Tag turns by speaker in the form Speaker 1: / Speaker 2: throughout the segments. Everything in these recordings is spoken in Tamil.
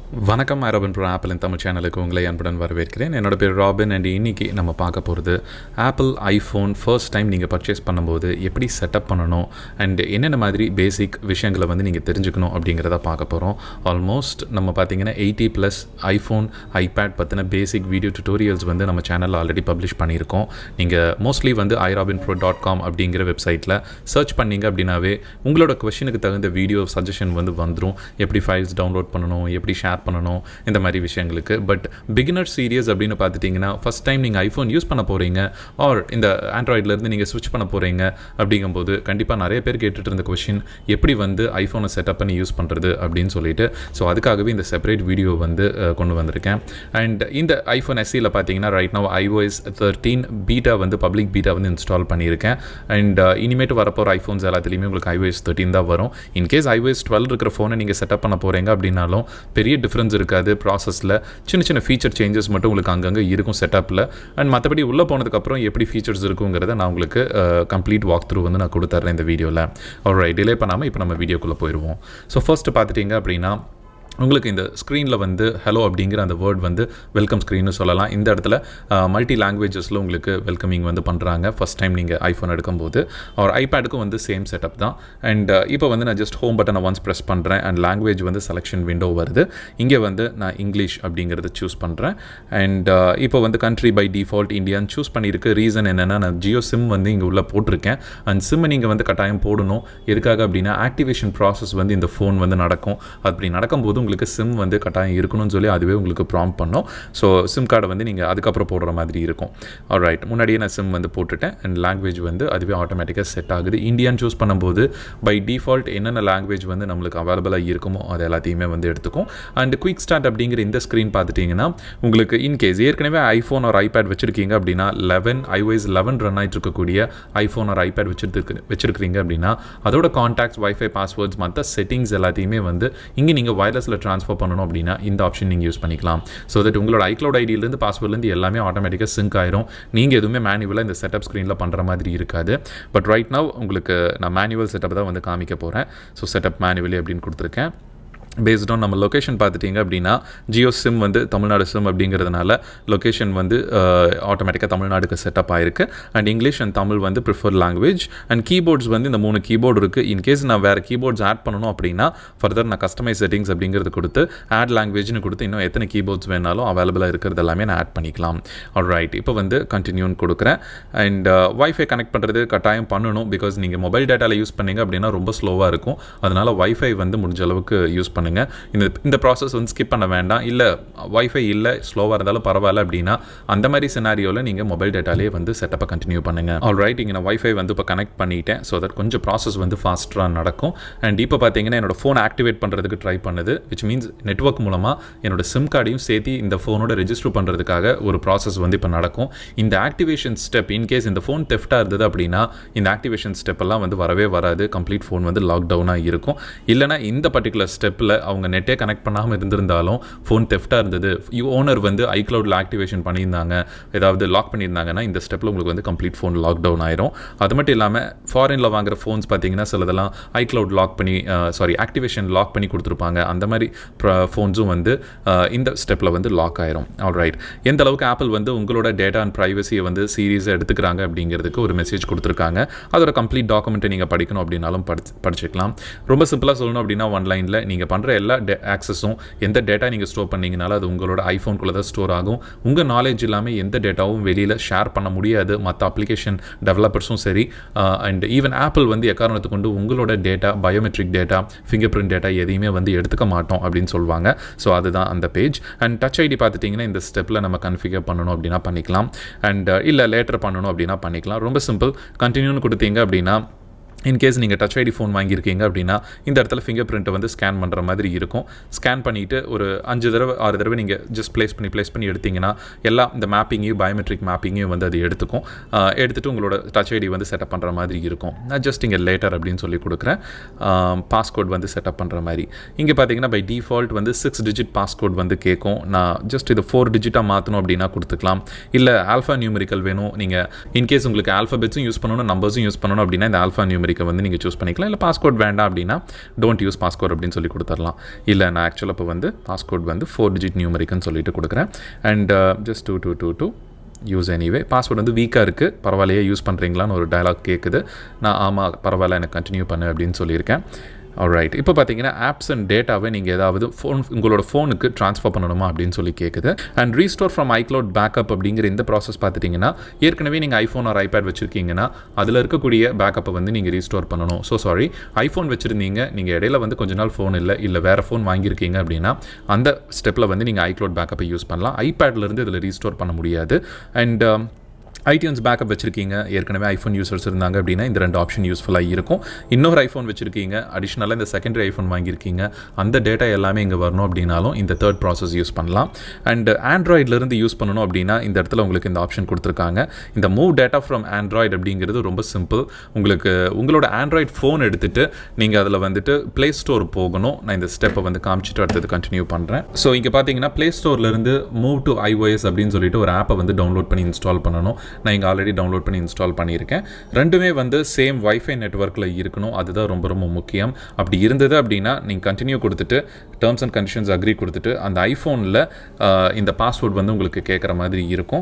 Speaker 1: வணக்கம் அரபன் ப்ரோ ஆப்பிளின் தமிழ் சேனலுக்கு உங்களை அன்புடன் வரவேற்கிறேன் என்னோட பேர் ராபின் அண்ட் இன்னைக்கு நம்ம பார்க்க போகிறது ஆப்பிள் ஐஃபோன் ஃபர்ஸ்ட் டைம் நீங்கள் பர்ச்சேஸ் பண்ணும்போது எப்படி செட்டப் பண்ணணும் அண்ட் என்னென்ன மாதிரி பேசிக் விஷயங்களை வந்து நீங்கள் தெரிஞ்சுக்கணும் அப்படிங்கிறத பார்க்க போகிறோம் ஆல்மோஸ்ட் நம்ம பார்த்தீங்கன்னா எயிட்டி ப்ளஸ் ஐஃபோன் ஐபேட் பற்றின பேசிக் வீடியோ டுட்டோரியல்ஸ் வந்து நம்ம சேனலில் ஆல்ரெடி பப்ளிஷ் பண்ணியிருக்கோம் நீங்கள் மோஸ்ட்லி வந்து ஐராபின் ப்ரோ டாட் காம் அப்படிங்கிற வெப்சைட்டில் சர்ச் பண்ணீங்க அப்படின்னாவே உங்களோட கொஷனுக்கு தகுந்த வீடியோ சஜஷன் வந்து வந்துடும் எப்படி ஃபைல்ஸ் டவுன்லோட் பண்ணணும் எப்படி ஷேர் பண்ணணும் இந்த மாதிரி விஷயங்களுக்கு பட் பிகினர் சீரியஸ் அப்படின்னு பார்த்துட்டிங்கன்னா ஃபஸ்ட் டைம் நீங்கள் ஐஃபோன் யூஸ் பண்ண போகிறீங்க ஆர் இந்த ஆண்ட்ராய்ட்லேருந்து நீங்கள் ஸ்விட்ச் பண்ண போகிறீங்க அப்படிங்கும்போது கண்டிப்பாக நிறைய பேர் கேட்டுட்டு இருந்த கொஷின் எப்படி வந்து ஐஃபோனை செட்டப் பண்ணி யூஸ் பண்ணுறது அப்படின்னு சொல்லிட்டு ஸோ அதுக்காகவே இந்த செப்பரேட் வீடியோ வந்து அஹ், கொண்டு வந்திருக்கேன் அண்ட் இந்த ஐஃபோன் எஸ்சியில் பார்த்தீங்கன்னா right now iOS thirteen beta வந்து பப்ளிக் பீட்டா வந்து இன்ஸ்டால் பண்ணியிருக்கேன் அண்ட் இனிமேட்டு வரப்போகிற ஐஃபோன்ஸ் எல்லாத்துலேயுமே உங்களுக்கு iOS தேர்ட்டின் தான் வரும் இன்கேஸ் iOS டுவெல் இருக்கிற ஃபோனை நீங்கள் செட்டப் பண்ண போகிறீங்க அப்படின்னாலும் பெரிய டிஃப்ரென்ஸ் இருக்காது ப்ராசஸில் சின்ன சின்ன ஃபீச்சர் சேஞ்சஸ் மட்டும் உங்களுக்கு அங்கங்கே இருக்கும் செட்டப்பில் அண்ட் மற்றபடி உள்ளே போனதுக்கப்புறம் எப்படி ஃபீச்சர்ஸ் இருக்குங்கிறத நான் உங்களுக்கு கம்ப்ளீட் வாக் த்ரூ வந்து நான் கொடுத்துட்றேன் இந்த வீடியோவில் ஒரு டிலே பண்ணாமல் இப்போ நம்ம வீடியோக்குள்ளே போயிடுவோம் ஸோ ஃபர்ஸ்ட் பார்த்துட்டிங்க அப்படின்னா உங்களுக்கு இந்த ஸ்க்ரீனில் வந்து ஹலோ அப்படிங்கிற அந்த வேர்ட் வந்து வெல்கம் ஸ்க்ரீன்னு சொல்லலாம் இந்த இடத்துல மல்டி லாங்குவேஜஸில் உங்களுக்கு வெல்கமிங் வந்து பண்ணுறாங்க ஃபஸ்ட் டைம் நீங்கள் ஐஃபோன் எடுக்கும்போது ஒரு ஐபேடுக்கும் வந்து சேம் செட்டப் தான் அண்ட் இப்போ வந்து நான் ஜஸ்ட் ஹோம் பட்டனை ஒன்ஸ் ப்ரெஸ் பண்ணுறேன் அண்ட் லாங்குவேஜ் வந்து செலெக்ஷன் விண்டோ வருது இங்கே வந்து நான் இங்கிலீஷ் அப்படிங்கிறத சூஸ் பண்ணுறேன் அண்ட் இப்போ வந்து கண்ட்ரி பை டிஃபால்ட் இந்தியான்னு சூஸ் பண்ணியிருக்கு ரீசன் என்னென்னா நான் ஜியோ சிம் வந்து இங்கே உள்ளே போட்டிருக்கேன் அண்ட் சிம்மை நீங்கள் வந்து கட்டாயம் போடணும் எதுக்காக அப்படின்னா ஆக்டிவேஷன் ப்ராசஸ் வந்து இந்த ஃபோன் வந்து நடக்கும் அப்படி நடக்கும்போது உங்களுக்கு சிம் வந்து கட்டாயம் இருக்கணும்னு சொல்லி அதுவே உங்களுக்கு ப்ராம் பண்ணும் ஸோ சிம் கார்டை வந்து நீங்கள் அதுக்கப்புறம் போடுற மாதிரி இருக்கும் ரைட் முன்னாடியே நான் சிம் வந்து போட்டுட்டேன் அண்ட் லாங்குவேஜ் வந்து அதுவே ஆட்டோமேட்டிக்காக செட் ஆகுது இந்தியான்னு சூஸ் பண்ணும்போது பை டிஃபால்ட் என்னென்ன லாங்குவேஜ் வந்து நம்மளுக்கு அவைலபிளாக இருக்குமோ அது எல்லாத்தையுமே வந்து எடுத்துக்கும் அண்ட் குயிக் ஸ்டார்ட் அப்படிங்கிற இந்த ஸ்க்ரீன் பார்த்துட்டிங்கன்னா உங்களுக்கு இன்கேஸ் ஏற்கனவே ஐஃபோன் ஒரு ஐபேட் வச்சுருக்கீங்க அப்படின்னா லெவன் ஐஒய்ஸ் லெவன் ரன் ஆகிட்டு இருக்கக்கூடிய ஐஃபோன் ஒரு ஐபேட் வச்சுருக்கு வச்சுருக்கிறீங்க அப்படின்னா அதோட கான்டாக்ட்ஸ் வைஃபை பாஸ்வேர்ட்ஸ் மற்ற செட்டிங்ஸ் எல்லாத்தையுமே வந்து இங்கே நீங்கள் வயர்லெஸில் ட்ரான்ஸ்ஃபர் பண்ணணும் அப்படின்னா இந்த ஆப்ஷன் நீங்கள் யூஸ் பண்ணிக்கலாம் ஸோ தட் உங்களோட ஐக்ளவுட் ஐடியிலேருந்து பாஸ்வேர்ட்லேருந்து எல்லாமே ஆட்டோமேட்டிக்காக சிங்க் ஆயிரும் நீங்கள் எதுவுமே மேனுவலாக இந்த செட்டப் ஸ்க்ரீனில் பண்ணுற மாதிரி இருக்காது பட் ரைட் now உங்களுக்கு நான் மேனுவல் செட்டப் தான் வந்து காமிக்க போகிறேன் ஸோ செட்டப் மேனுவலி அப்படின்னு கொடுத்துருக்கேன் பேஸ்ட் ஆன் நம்ம லொக்கேஷன் பார்த்துட்டிங்க அப்படின்னா ஜியோ சிம் வந்து தமிழ்நாடு சிம் அப்படிங்கிறதுனால லொக்கேஷன் வந்து ஆட்டோமேட்டிக்காக தமிழ்நாடுக்கு செட்டப் ஆயிருக்கு அண்ட் இங்கிலீஷ் அண்ட் தமிழ் வந்து ப்ரிஃபர் லாங்குவேஜ் அண்ட் கீபோர்ட்ஸ் வந்து இந்த மூணு கீபோர்டு இருக்குது இன்கேஸ் நான் வேறு கீபோர்ட்ஸ் ஆட் பண்ணணும் அப்படின்னா ஃபர்தர் நான் கஸ்டமைஸ் செட்டிங்ஸ் அப்படிங்கிறது கொடுத்து ஆட் லாங்குவேஜ்னு கொடுத்து இன்னும் எத்தனை கீபோர்ட்ஸ் வேணாலும் அவைலபிளாக இருக்கிறது எல்லாமே நான் ஆட் பண்ணிக்கலாம் ரைட் இப்போ வந்து கண்டினியூன்னு கொடுக்குறேன் அண்ட் வைஃபை கனெக்ட் பண்ணுறது கட்டாயம் பண்ணணும் பிகாஸ் நீங்கள் மொபைல் டேட்டாவில் யூஸ் பண்ணீங்க அப்படின்னா ரொம்ப ஸ்லோவாக இருக்கும் அதனால் வைஃபை வந்து முடிஞ்ச அளவுக்கு யூஸ் பண்ணுங்கள் இந்த இந்த ப்ராசஸ் வந்து ஸ்கிப் பண்ண வேண்டாம் இல்லை வைஃபை இல்லை ஸ்லோவாக இருந்தாலும் பரவாயில்ல அப்படின்னா அந்த மாதிரி சினாரியோவில் நீங்கள் மொபைல் டேட்டாலே வந்து செட்டப்பை கண்டினியூ பண்ணுங்கள் ஆல் ரைட் இங்கே நான் வைஃபை வந்து இப்போ கனெக்ட் பண்ணிட்டேன் ஸோ தட் கொஞ்சம் ப்ராசஸ் வந்து ஃபாஸ்ட்டாக நடக்கும் அண்ட் இப்போ பார்த்தீங்கன்னா என்னோட ஃபோன் ஆக்டிவேட் பண்ணுறதுக்கு ட்ரை பண்ணுது விச் மீன்ஸ் நெட்ஒர்க் மூலமாக என்னோட சிம் கார்டையும் சேர்த்து இந்த ஃபோனோட ரெஜிஸ்டர் பண்ணுறதுக்காக ஒரு ப்ராசஸ் வந்து இப்போ நடக்கும் இந்த ஆக்டிவேஷன் ஸ்டெப் இன்கேஸ் இந்த ஃபோன் தெஃப்டாக இருந்தது அப்படின்னா இந்த ஆக்டிவேஷன் ஸ்டெப் எல்லாம் வந்து வரவே வராது கம்ப்ளீட் ஃபோன் வந்து லாக் டவுனாக இருக்கும் இல்லைனா இந்த பர்டிகுலர் ஸ்டெப்பில் அவங்க நெட்டே கனெக்ட் பண்ணாமல் இருந்திருந்தாலும் ஃபோன் தெஃப்டாக இருந்தது ஓனர் வந்து ஐக்ளவுடில் ஆக்டிவேஷன் பண்ணியிருந்தாங்க ஏதாவது லாக் பண்ணியிருந்தாங்கன்னா இந்த ஸ்டெப்பில் உங்களுக்கு வந்து கம்ப்ளீட் ஃபோன் லாக் டவுன் ஆயிரும் அது மட்டும் இல்லாமல் ஃபாரினில் வாங்குற ஃபோன்ஸ் பார்த்தீங்கன்னா சிலதெல்லாம் ஐக்ளவுட் லாக் பண்ணி சாரி ஆக்டிவேஷன் லாக் பண்ணி கொடுத்துருப்பாங்க அந்த மாதிரி ஃபோன்ஸும் வந்து அஹ், இந்த ஸ்டெப்பில் வந்து லாக் ஆயிரும் ஆல் ரைட் எந்த அளவுக்கு ஆப்பிள் வந்து உங்களோட டேட்டா அண்ட் ப்ரைவசியை வந்து சீரியஸாக எடுத்துக்கிறாங்க அப்படிங்கிறதுக்கு ஒரு மெசேஜ் கொடுத்துருக்காங்க அதோட கம்ப்ளீட் டாக்குமெண்ட்டை நீங்கள் படிக்கணும் அப்படின்னாலும் படிச்சு படிச்சுக்கலாம் ரொம்ப சிம்பிளாக சொல்லணும் அப்படின்னா ஒன் லைனில் நீங்கள் பண்ணுற எல்லா டே ஆக்சஸும் எந்த டேட்டா நீங்கள் ஸ்டோர் பண்ணீங்கனாலும் அது உங்களோட ஐஃபோனுக்குள்ளே தான் ஸ்டோர் ஆகும் உங்கள் நாலேஜ் இல்லாமல் எந்த டேட்டாவும் வெளியில் ஷேர் பண்ண முடியாது மற்ற அப்ளிகேஷன் டெவலப்பர்ஸும் சரி அண்ட் ஈவன் ஆப்பிள் வந்து எக்காரணத்தை கொண்டு உங்களோட data biometric data finger print data எதையுமே வந்து எடுத்துக்க மாட்டோம் அப்படின்னு சொல்லுவாங்க ஸோ அதுதான் அந்த பேஜ் அண்ட் டச் ஐடி பார்த்துட்டிங்கன்னா இந்த ஸ்டெப்பில் நம்ம கன்ஃபிகர் பண்ணணும் அப்படின்னா பண்ணிக்கலாம் அண்ட் இல்லை லேட்டர் பண்ணணும் அப்படின்னா பண்ணிக்கலாம் ரொம்ப சிம்பிள் கண்டினியூன்னு கொடுத்தீங்க அப்படின்னா இன்கேஸ் நீங்கள் டச் ஐடி ஃபோன் வாங்கியிருக்கீங்க அப்படின்னா இந்த இடத்துல ஃபிங்கர் பிரிண்ட்டை வந்து ஸ்கேன் பண்ணுற மாதிரி இருக்கும் ஸ்கேன் பண்ணிவிட்டு ஒரு அஞ்சு தடவை ஆறு தடவை நீங்கள் ஜஸ்ட் ப்ளேஸ் பண்ணி ப்ளேஸ் பண்ணி எடுத்தீங்கன்னா எல்லா இந்த மேப்பிங்கையும் பயோமெட்ரிக் மேப்பிங்கையும் வந்து அது எடுத்துக்கும் ஆஹ் எடுத்துட்டு உங்களோட டச் ஐடி வந்து செட்டப் பண்ணுற மாதிரி இருக்கும் நான் ஜஸ்ட் இங்கே லேட்டர் அப்படின்னு சொல்லி கொடுக்குறேன் பாஸ்கோட் வந்து செட்டப் பண்ணுற மாதிரி இங்கே பார்த்தீங்கன்னா பை டிஃபால்ட் வந்து சிக்ஸ் டிஜிட் பாஸ்கோட் வந்து கேட்கும் நான் ஜஸ்ட் இது ஃபோர் டிஜிட்டாக மாற்றணும் அப்படின்னா கொடுத்துக்கலாம் இல்லை ஆல்ஃபா நியூமெரிக்கல் வேணும் நீங்கள் இன்கேஸ் உங்களுக்கு ஆல்ஃபபெட்ஸும் யூஸ் பண்ணணும் நம்பர்ஸும் யூஸ் பண்ணணும் அப்படின்னா இந்த ஆல்ஃபா நியூமெரிக்கல் நியூமரிக்கை வந்து நீங்கள் சூஸ் பண்ணிக்கலாம் இல்லை பாஸ்கோட் வேண்டாம் அப்படின்னா டோன்ட் யூஸ் பாஸ்கோட் அப்படின்னு சொல்லி கொடுத்துடலாம் இல்லை நான் ஆக்சுவலாக இப்போ வந்து பாஸ்கோட் வந்து ஃபோர் டிஜிட் நியூமரிக்குன்னு சொல்லிட்டு கொடுக்குறேன் and just two two two two use anyway password வந்து வீக்காக இருக்குது பரவாயில்லையே யூஸ் பண்ணுறீங்களான்னு ஒரு டயலாக் கேட்குது நான் ஆமாம் பரவாயில்ல எனக்கு கண்டினியூ பண்ணு அப்படின்னு சொல்லியிருக்கேன் ரைட் இப்போ பார்த்தீங்கன்னா ஆப்ஸ் அண்ட் டேட்டாவை நீங்கள் ஏதாவது ஃபோன் உங்களோட ஃபோனுக்கு ட்ரான்ஸ்ஃபர் பண்ணணுமா அப்படின்னு சொல்லி கேட்குது and restore from iCloud backup அப்படிங்கிற இந்த ப்ராசஸ் பார்த்துட்டிங்கன்னா ஏற்கனவே நீங்கள் ஐஃபோன் ஆர் ஐபேட் வச்சுருக்கீங்கன்னா அதில் இருக்கக்கூடிய பேக்கப்பை வந்து நீங்கள் ரீஸ்டோர் பண்ணணும் ஸோ சாரி ஐஃபோன் வச்சுருந்தீங்க நீங்கள் இடையில வந்து கொஞ்ச நாள் ஃபோன் இல்லை இல்லை வேறு ஃபோன் வாங்கியிருக்கீங்க அப்படின்னா அந்த ஸ்டெப்பில் வந்து நீங்கள் ஐக்ளவுட் பேக்கப்பை யூஸ் பண்ணலாம் ஐபேட்லேருந்து இதில் ரீஸ்டோர் பண்ண முடியாது அண்ட் ஐடியூன்ஸ் பேக்கப் வச்சுருக்கீங்க ஏற்கனவே ஐஃபோன் யூசர்ஸ் இருந்தாங்க அப்படின்னா இந்த ரெண்டு ஆப்ஷன் யூஸ்ஃபுல்லாக இருக்கும் இன்னொரு ஐஃபோன் வச்சுருக்கீங்க அடிஷ்னலாக இந்த செகண்டரி ஐஃபோன் வாங்கியிருக்கீங்க அந்த டேட்டா எல்லாமே இங்கே வரணும் அப்படின்னாலும் இந்த தேர்ட் ப்ராசஸ் யூஸ் பண்ணலாம் அண்ட் ஆண்ட்ராய்ட்லேருந்து யூஸ் பண்ணணும் அப்படின்னா இந்த இடத்துல உங்களுக்கு இந்த ஆப்ஷன் கொடுத்துருக்காங்க இந்த மூவ் டேட்டா ஃப்ரம் ஆண்ட்ராய்டு அப்படிங்கிறது ரொம்ப சிம்பிள் உங்களுக்கு உங்களோட ஆண்ட்ராய்ட் ஃபோன் எடுத்துகிட்டு நீங்கள் அதில் வந்துட்டு ப்ளே ஸ்டோர் போகணும் நான் இந்த ஸ்டெப்பை வந்து காமிச்சிட்டு அடுத்தது கண்டினியூ பண்ணுறேன் ஸோ இங்கே பார்த்தீங்கன்னா ப்ளே ஸ்டோர்லேருந்து மூவ் டு ஐஓஎஸ் அப்படின்னு சொல்லிட்டு ஒரு ஆப்பை வந்து டவுன்லோட் பண்ணி இன்ஸ்டால் பண்ணணும் நான் இங்கே ஆல்ரெடி டவுன்லோட் பண்ணி இன்ஸ்டால் பண்ணியிருக்கேன் ரெண்டுமே வந்து சேம் வைஃபை நெட்ஒர்க்கில் இருக்கணும் அதுதான் ரொம்ப ரொம்ப முக்கியம் அப்படி இருந்தது அப்படின்னா நீங்கள் கண்டினியூ கொடுத்துட்டு டேர்ம்ஸ் அண்ட் கண்டிஷன்ஸ் அக்ரி கொடுத்துட்டு அந்த ஐஃபோனில் இந்த பாஸ்வேர்ட் வந்து உங்களுக்கு கேட்குற மாதிரி இருக்கும்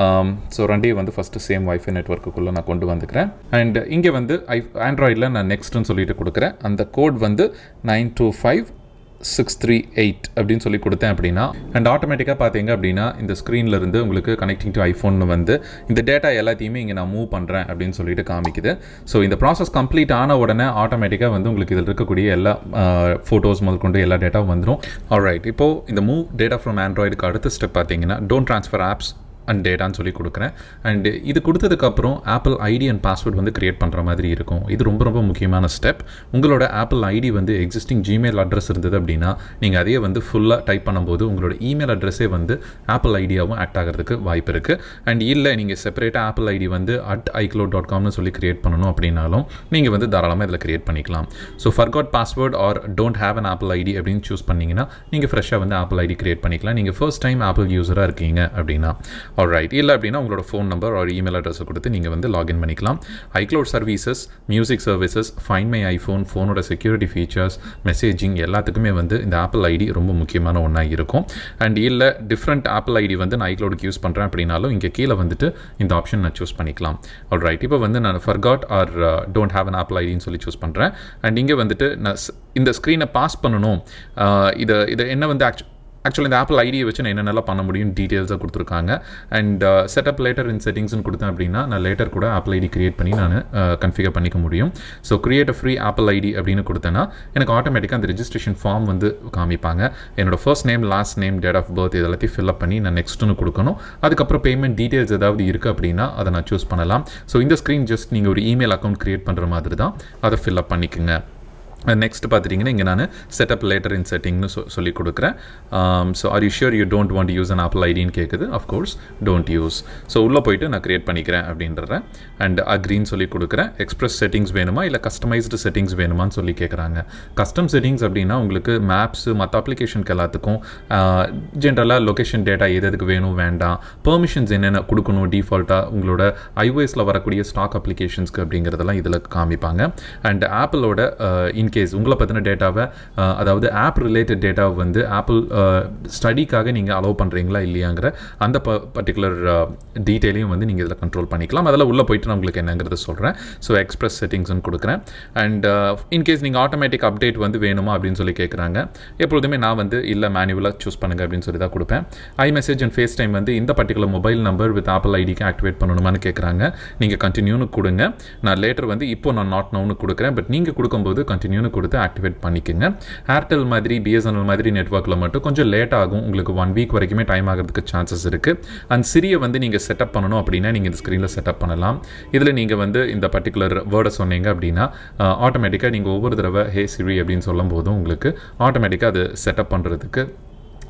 Speaker 1: ஸோ ரெண்டையும் வந்து ஃபஸ்ட்டு சேம் வைஃபை நெட்ஒர்க்குள்ளே நான் கொண்டு வந்துக்கிறேன் அண்ட் இங்கே வந்து ஐ ஆண்ட்ராய்டில் நான் நெக்ஸ்ட்டுன்னு சொல்லிட்டு கொடுக்குறேன் அந்த கோட் வந்து nine two five six three eight அப்படின்னு சொல்லி கொடுத்தேன் அப்படின்னா அண்ட் ஆட்டோமேட்டிக்காக பார்த்தீங்க அப்படின்னா இந்த ஸ்க்ரீனில் இருந்து உங்களுக்கு கனெக்டிங் டு ஐஃபோன் வந்து இந்த டேட்டா எல்லாத்தையுமே இங்கே நான் மூவ் பண்ணுறேன் அப்படின்னு சொல்லிட்டு காமிக்குது ஸோ இந்த ப்ராசஸ் கம்ப்ளீட் ஆன உடனே ஆட்டோமேட்டிக்காக வந்து உங்களுக்கு இதில் இருக்கக்கூடிய எல்லா ஃபோட்டோஸ் முதல் கொண்டு எல்லா டேட்டாவும் வந்துடும் ஆல்ரைட் இப்போது இந்த மூவ் டேட்டா ஃப்ரம் ஆண்ட்ராய்டுக்கு அடுத்த ஸ்டெப் பார்த்தீங்கன்னா டோன்ட் ட்ரான்ஸ்ஃபர் ஆப்ஸ் அண்ட் டேட்டான்னு சொல்லி கொடுக்குறேன் அண்ட் இது கொடுத்ததுக்கப்புறம் ஆப்பிள் ஐடி அண்ட் பாஸ்வேர்ட் வந்து க்ரியேட் பண்ணுற மாதிரி இருக்கும் இது ரொம்ப ரொம்ப முக்கியமான ஸ்டெப் உங்களோட ஆப்பிள் ஐடி வந்து எக்ஸிஸ்டிங் ஜிமெயில் அட்ரஸ் இருந்தது அப்படின்னா நீங்கள் அதையே வந்து ஃபுல்லாக டைப் பண்ணும்போது உங்களோட இமெயில் அட்ரஸே வந்து ஆப்பிள் ஐடியாவும் ஆக்ட் ஆகிறதுக்கு வாய்ப்பு இருக்குது அண்ட் இல்லை நீங்கள் செப்பரேட்டாக ஆப்பிள் ஐடி வந்து அட் ஐக்ளோட் டாட் காம்னு சொல்லி க்ரியேட் பண்ணணும் அப்படின்னாலும் நீங்கள் வந்து தாராளமாக இதில் க்ரியேட் பண்ணிக்கலாம் so forgot password or don't have an Apple ID அப்படின்னு சூஸ் பண்ணிங்கன்னா நீங்கள் ஃப்ரெஷ்ஷாக வந்து ஆப்பிள் ஐடி க்ரியேட் பண்ணிக்கலாம் நீங்கள் ஃபர்ஸ்ட் டைம் ஆப்பிள் யூஸராக இருக்கீங்க அப்படின்னா ரைட் இல்லை அப்படின்னா உங்களோட ஃபோன் நம்பர் ஒரு இமெயில் அட்ரஸை கொடுத்து நீங்கள் வந்து லாகின் பண்ணிக்கலாம் iCloud services music services find my iPhone ஃபோனோட செக்யூரிட்டி ஃபீச்சர்ஸ் மெசேஜிங் எல்லாத்துக்குமே வந்து இந்த ஆப்பிள் ஐடி ரொம்ப முக்கியமான ஒன்றா இருக்கும் அண்ட் இல்லை டிஃப்ரெண்ட் ஆப்பிள் ஐடி வந்து நான் ஐக்ளவுடுக்கு யூஸ் பண்ணுறேன் அப்படின்னாலும் இங்கே கீழே வந்துட்டு இந்த ஆப்ஷன் நான் சூஸ் பண்ணிக்கலாம் ஆல் ரைட் இப்போ வந்து நான் forgot or don't have an Apple ஐடின்னு சொல்லி சூஸ் பண்ணுறேன் அண்ட் இங்கே வந்துட்டு நான் இந்த ஸ்க்ரீனை பாஸ் பண்ணணும் இதை இதை என்ன வந்து ஆக்சுவல் ஆக்சுவலி இந்த ஆப்பிள் ஐடியை வச்சு நான் என்னென்னலாம் பண்ண முடியும் டீட்டெயில்ஸாக கொடுத்துருக்காங்க அண்ட் செட்டப் லேட்டர் இன் செட்டிங்ஸ்னு கொடுத்தேன் அப்படின்னா நான் லேட்டர் கூட ஆப்பிள் ஐடி கிரியேட் பண்ணி நான் கன்ஃபிகர் பண்ணிக்க முடியும் so create free Apple ID அப்படின்னு கொடுத்தேன்னா எனக்கு ஆட்டோமேட்டிக்காக அந்த ரெஜிஸ்ட்ரேஷன் ஃபார்ம் வந்து காமிப்பாங்க என்னோட first name last name date of birth இதெல்லாத்தையும் ஃபில்அப் பண்ணி நான் நெக்ஸ்ட்டுன்னு கொடுக்கணும் அதுக்கப்புறம் பேமெண்ட் டீட்டெயில்ஸ் ஏதாவது இருக்குது அப்படின்னா அதை நான் சூஸ் பண்ணலாம் ஸோ இந்த ஸ்க்ரீன் ஜஸ்ட் நீங்கள் ஒரு இமெயில் அக்கௌண்ட் க்ரியேட் பண்ணுற மாதிரி தான் அதை ஃபில்அப் பண்ணிக்கோங்க நெக்ஸ்ட் பார்த்துட்டிங்கன்னா இங்கே நான் செட்டப் லேட்டர் இன் செட்டிங்னு சொ சொல்லி கொடுக்குறேன் so are you sure you don't want use an Apple ஐடின்னு கேட்குது அஃப்கோர்ஸ் டோன்ட் யூஸ் ஸோ உள்ளே போயிட்டு நான் க்ரியேட் பண்ணிக்கிறேன் அப்படின்றேன் அண்ட் அக்ரின்னு சொல்லி கொடுக்குறேன் எக்ஸ்பிரஸ் செட்டிங்ஸ் வேணுமா இல்லை கஸ்டமைஸ்டு செட்டிங்ஸ் வேணுமான்னு சொல்லி கேட்குறாங்க கஸ்டம் செட்டிங்ஸ் அப்படின்னா உங்களுக்கு மேப்ஸு மற்ற அப்ளிகேஷனுக்கு எல்லாத்துக்கும் ஜென்ரலாக லொக்கேஷன் டேட்டா எது எதுக்கு வேணும் வேண்டாம் பெர்மிஷன்ஸ் என்னென்ன கொடுக்கணும் டிஃபால்ட்டாக உங்களோட ஐஓஎஸில் வரக்கூடிய ஸ்டாக் அப்ளிகேஷன்ஸ்க்கு அப்படிங்கிறதெல்லாம் இதில் காமிப்பாங்க அண்ட் ஆப்பிளோட இன்கேஸ் உங்களை பற்றின டேட்டாவை அதாவது ஆப் ரிலேட்டட் டேட்டாவை வந்து ஆப்பிள் ஸ்டடிக்காக நீங்கள் அலோவ் பண்ணுறீங்களா இல்லையாங்கிற அந்த ப பர்டிகுலர் டீட்டெயிலையும் வந்து நீங்கள் இதில் கண்ட்ரோல் பண்ணிக்கலாம் அதில் உள்ளே போயிட்டு நான் உங்களுக்கு என்னங்கிறத சொல்கிறேன் ஸோ எக்ஸ்பிரஸ் செட்டிங்ஸ்னு கொடுக்குறேன் அண்ட் இன்கேஸ் நீங்கள் ஆட்டோமேட்டிக் அப்டேட் வந்து வேணுமா அப்படின்னு சொல்லி கேட்குறாங்க எப்பொழுதுமே நான் வந்து இல்லை மேனுவலாக சூஸ் பண்ணுங்கள் அப்படின்னு சொல்லி தான் கொடுப்பேன் iMessage and FaceTime வந்து இந்த particular mobile number with Apple ஐடிக்கு ஆக்டிவேட் பண்ணணுமான்னு கேட்குறாங்க நீங்கள் கண்டினியூன்னு கொடுங்க நான் லேட்டர் வந்து இப்போ நான் நாட் நவுன்னு கொடுக்குறேன் பட் நீங்கள் கொடுக்கும்போது கண்டினியூன்னு கொடுத்து ஆக்டிவேட் பண்ணிக்கோங்க ஏர்டெல் மாதிரி பிஎஸ்என்எல் மாதிரி நெட்ஒர்க்கில் மட்டும் கொஞ்சம் லேட் ஆகும் உங்களுக்கு ஒன் வீக் வரைக்குமே டைம் ஆகிறதுக்கு சான்சஸ் இருக்குது அண்ட் சிரியை வந்து நீங்கள் செட்டப் பண்ணணும் அப்படின்னா நீங்கள் இந்த ஸ்க்ரீனில் செட்டப் பண்ணலாம் இதில் நீங்கள் வந்து இந்த பர்டிகுலர் வேர்டை சொன்னீங்க அப்படின்னா ஆட்டோமேட்டிக்காக நீங்கள் ஒவ்வொரு தடவை ஹே சிரி அப்படின்னு சொல்லும் போதும் உங்களுக்கு ஆட்டோமேட்டிக்காக அது செட்டப் பண்ணுறதுக்கு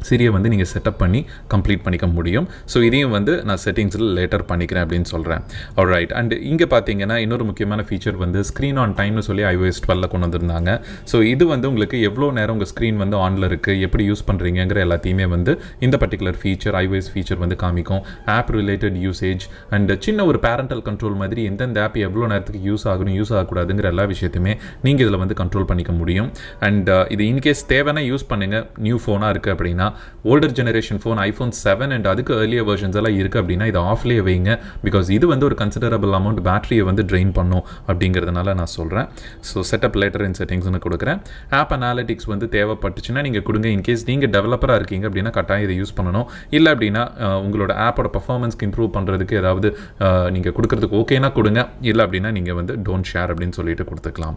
Speaker 1: சிரியை வந்து நீங்கள் செட்டப் பண்ணி கம்ப்ளீட் பண்ணிக்க முடியும் ஸோ இதையும் வந்து நான் செட்டிங்ஸில் லேட்டர் பண்ணிக்கிறேன் அப்படின்னு சொல்கிறேன் ரைட் அண்ட் இங்கே பார்த்தீங்கன்னா இன்னொரு முக்கியமான ஃபீச்சர் வந்து ஸ்க்ரீன் ஆன் டைம்னு சொல்லி iOS 12 கொண்டு வந்திருந்தாங்க ஸோ இது வந்து உங்களுக்கு எவ்வளோ நேரம் உங்கள் ஸ்க்ரீன் வந்து ஆனில் இருக்குது எப்படி யூஸ் பண்ணுறீங்கிற எல்லாத்தையுமே வந்து இந்த பர்டிகுலர் ஃபீச்சர் iOS ஃபீச்சர் வந்து காமிக்கும் ஆப் ரிலேட்டட் யூசேஜ் அண்ட் சின்ன ஒரு பேரண்டல் கண்ட்ரோல் மாதிரி எந்தெந்த ஆப் எவ்வளோ நேரத்துக்கு யூஸ் ஆகணும் யூஸ் ஆகக்கூடாதுங்கிற எல்லா விஷயத்தையுமே நீங்கள் இதில் வந்து கண்ட்ரோல் பண்ணிக்க முடியும் அண்ட் இது இன்கேஸ் தேவைன்னா யூஸ் பண்ணுங்கள் நியூ ஃபோனாக இருக்குது அப்படின்னா older generation phone iPhone seven and அதுக்கு ஏர்லியர் வெர்ஷன்ஸ் எல்லாம் இருக்குது அப்படின்னா இதை ஆஃப்லேயே வைங்க பிகாஸ் இது வந்து ஒரு கன்சிடரபிள் அமௌண்ட் பேட்டரியை வந்து ட்ரெயின் பண்ணும் அப்படிங்கிறதுனால நான் சொல்கிறேன் ஸோ செட்டப் லேட்டர் இன் செட்டிங்ஸ்னு கொடுக்குறேன் ஆப் அனாலிட்டிக்ஸ் வந்து தேவைப்பட்டுச்சுன்னா நீங்கள் கொடுங்க இன்கேஸ் நீங்கள் டெவலப்பராக இருக்கீங்க அப்படின்னா கட்டாயம் இதை யூஸ் பண்ணணும் இல்லை அப்படின்னா அஹ், உங்களோட ஆப்போட பர்ஃபார்மன்ஸ்க்கு இம்ப்ரூவ் பண்ணுறதுக்கு ஏதாவது நீங்கள் கொடுக்கறதுக்கு ஓகேனா கொடுங்க இல்லை அப்படின்னா நீங்கள் வந்து டோன்ட் ஷேர் அப்படின்னு சொல்லிட்டு கொடுத்துக்கலாம்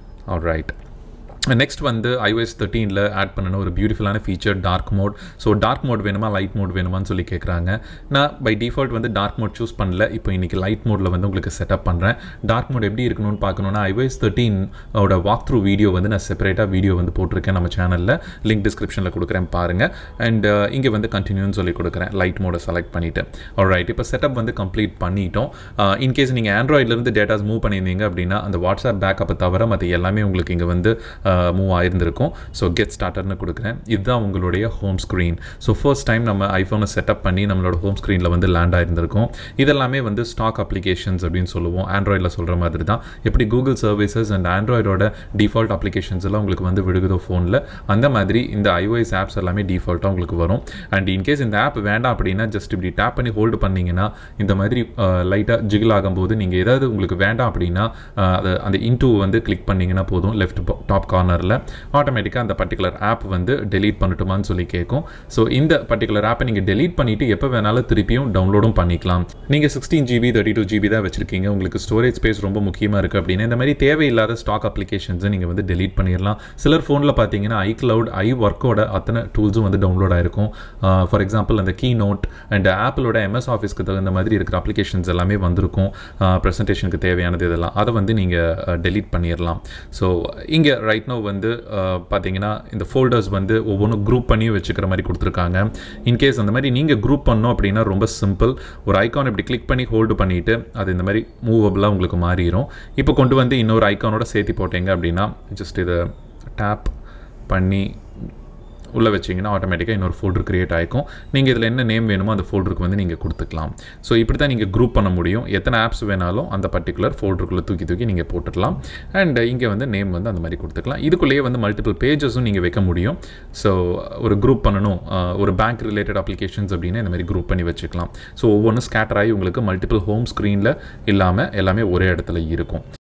Speaker 1: ரைட் நெக்ஸ்ட் வந்து iOS தேர்ட்டீனில் ஆட் பண்ணணும் ஒரு பியூட்டிஃபுல்லான feature dark mode so dark mode வேணுமா லைட் மோட் வேணுமான்னு சொல்லி கேட்குறாங்க நான் பை டிஃபால்ட் வந்து டார்க் மோட் சூஸ் பண்ணல இப்போ இன்றைக்கி லைட் மோடில் வந்து உங்களுக்கு செட்டப் பண்ணுறேன் டார்க் மோட் எப்படி இருக்கணும்னு பார்க்கணுன்னா iOS தேர்ட்டீன் ஓட வாக் த்ரூ வீடியோ வந்து நான் செப்பரேட்டாக வீடியோ வந்து போட்டிருக்கேன் நம்ம சேனலில் லிங்க் டிஸ்கிரிப்ஷனில் கொடுக்குறேன் பாருங்கள் அண்ட் இங்கே வந்து கண்டினியூன்னு சொல்லி கொடுக்குறேன் லைட் மோடை செலக்ட் பண்ணிவிட்டு ரைட் இப்போ செட்டப் வந்து கம்ப்ளீட் பண்ணிட்டோம் இன்கேஸ் நீங்கள் ஆண்ட்ராய்ட்லேருந்து டேட்டாஸ் மூவ் பண்ணியிருந்தீங்க அப்படின்னா அந்த வாட்ஸ்அப் பேக்கப்பை தவிர மற்ற எல்லாமே உங்களுக்கு இங்கே வந்து மூவ் ஆயிருந்திருக்கும் ஸோ கெட் ஸ்டார்டர்னு கொடுக்குறேன் இதுதான் உங்களுடைய home screen so first time நம்ம ஐஃபோனை செட்டப் பண்ணி நம்மளோட ஹோம் ஸ்க்ரீனில் வந்து லேண்ட் ஆயிருந்திருக்கும் இதெல்லாமே வந்து ஸ்டாக் அப்ளிகேஷன்ஸ் அப்படின்னு சொல்லுவோம் ஆண்ட்ராய்டில் சொல்கிற மாதிரி தான் எப்படி கூகுள் சர்வீசஸ் அண்ட் ஆண்ட்ராய்டோட டிஃபால்ட் அப்ளிகேஷன்ஸ் எல்லாம் உங்களுக்கு வந்து விழுகுதோ ஃபோனில் அந்த மாதிரி இந்த iOS ஆப்ஸ் எல்லாமே டிஃபால்ட்டாக உங்களுக்கு வரும் அண்ட் இன்கேஸ் இந்த ஆப் வேண்டாம் அப்படின்னா ஜஸ்ட் இப்படி டேப் பண்ணி ஹோல்டு பண்ணீங்கன்னா இந்த மாதிரி லைட்டாக ஜிகில் ஆகும்போது நீங்கள் ஏதாவது உங்களுக்கு வேண்டாம் அப்படின்னா அஹ், அது அந்த இன்டூ வந்து கிளிக் பண்ணீங்கன்னா போதும் லெஃப்ட் டாப் கார்னரில் ஆட்டோமேட்டிக்காக அந்த பர்டிகுலர் ஆப் வந்து டெலீட் பண்ணட்டுமான்னு சொல்லி கேட்கும் ஸோ இந்த பர்டிகுலர் ஆப்பை நீங்கள் டெலீட் பண்ணிவிட்டு எப்போ வேணாலும் திருப்பியும் டவுன்லோடும் பண்ணிக்கலாம் நீங்கள் sixteen GB thirty two GB தான் வச்சிருக்கீங்க உங்களுக்கு ஸ்டோரேஜ் ஸ்பேஸ் ரொம்ப முக்கியமாக இருக்குது அப்படின்னா இந்த மாதிரி தேவையில்லாத ஸ்டாக் அப்ளிகேஷன்ஸை நீங்கள் வந்து டெலீட் பண்ணிடலாம் சிலர் ஃபோனில் பார்த்தீங்கன்னா ஐ கிளவுட் ஐ ஒர்க்கோட அத்தனை டூல்ஸும் வந்து டவுன்லோட் ஆயிருக்கும் ஃபார் எக்ஸாம்பிள் அந்த கீ நோட் அண்ட் ஆப்பிளோட எம்எஸ் ஆஃபீஸ்க்கு தகுந்த மாதிரி இருக்கிற அப்ளிகேஷன்ஸ் எல்லாமே வந்திருக்கும் ப்ரெசன்டேஷனுக்கு தேவையானது இதெல்லாம் அதை வந்து நீங்கள் டெலீட் பண்ணிடலாம் ஸோ இங்கே ரைட் நோ வந்து அஹ், பார்த்தீங்கன்னா இந்த ஃபோல்டர்ஸ் வந்து ஒவ்வொன்றும் குரூப் பண்ணி வச்சுக்கிற மாதிரி கொடுத்துருக்காங்க இன்கேஸ் அந்த மாதிரி நீங்கள் குரூப் பண்ணோம் அப்படின்னா ரொம்ப சிம்பிள் ஒரு ஐகான் இப்படி கிளிக் பண்ணி ஹோல்டு பண்ணிவிட்டு அது இந்த மாதிரி மூவபிளாக உங்களுக்கு மாறிடும் இப்போ கொண்டு வந்து இன்னொரு ஐகானோட சேர்த்து போட்டீங்க அப்படின்னா ஜஸ்ட் இதை டேப் பண்ணி உள்ளே வச்சிங்கன்னா ஆட்டோமேட்டிக்காக இன்னொரு ஃபோல்டர் கிரியேட் ஆகிக்கும் நீங்கள் இதில் என்ன நேம் வேணுமோ அந்த ஃபோல்டருக்கு வந்து நீங்கள் கொடுத்துக்கலாம் ஸோ இப்படி தான் நீங்கள் குரூப் பண்ண முடியும் எத்தனை ஆப்ஸ் வேணாலும் அந்த பர்டிகுலர் ஃபோல்டருக்குள்ளே தூக்கி தூக்கி நீங்கள் போட்டுடலாம் அண்ட் இங்கே வந்து நேம் வந்து அந்த மாதிரி கொடுத்துக்கலாம் இதுக்குள்ளேயே வந்து மல்டிபிள் பேஜஸும் நீங்கள் வைக்க முடியும் ஸோ ஒரு குரூப் பண்ணணும் அஹ், ஒரு பேங்க் ரிலேட்டட் அப்ளிகேஷன்ஸ் அப்படின்னா இந்த மாதிரி குரூப் பண்ணி வச்சுக்கலாம் ஸோ ஒவ்வொன்றும் ஸ்கேட்டர் ஆகி உங்களுக்கு மல்டிபிள் ஹோம் ஸ்க்ரீனில் இல்லாமல் எல்லாமே ஒரே இடத்துல இருக்கும்